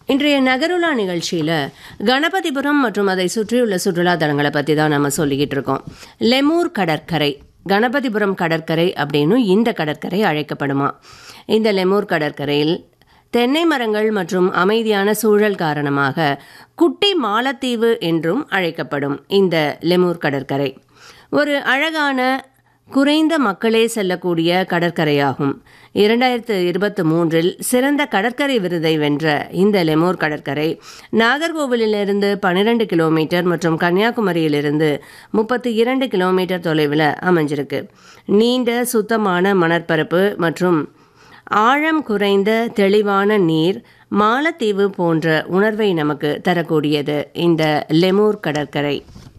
இன்றைய நகருலா நிகழ்ச்சியில் கணபதிபுரம் மற்றும் அதை சுற்றியுள்ள சுற்றுலா தலங்களை பற்றி தான் நம்ம சொல்லிக்கிட்டு இருக்கோம் லெமூர் கடற்கரை கணபதிபுரம் கடற்கரை அப்படின்னு இந்த கடற்கரை அழைக்கப்படுமா இந்த லெமூர் கடற்கரையில் தென்னை மரங்கள் மற்றும் அமைதியான சூழல் காரணமாக குட்டி மாலத்தீவு என்றும் அழைக்கப்படும் இந்த லெமூர் கடற்கரை ஒரு அழகான குறைந்த மக்களே செல்லக்கூடிய கடற்கரையாகும் இரண்டாயிரத்து இருபத்தி மூன்றில் சிறந்த கடற்கரை விருதை வென்ற இந்த லெமூர் கடற்கரை நாகர்கோவிலிருந்து பன்னிரெண்டு கிலோமீட்டர் மற்றும் கன்னியாகுமரியிலிருந்து முப்பத்தி இரண்டு கிலோமீட்டர் தொலைவில் அமைஞ்சிருக்கு நீண்ட சுத்தமான மணற்பரப்பு மற்றும் ஆழம் குறைந்த தெளிவான நீர் மாலத்தீவு போன்ற உணர்வை நமக்கு தரக்கூடியது இந்த லெமூர் கடற்கரை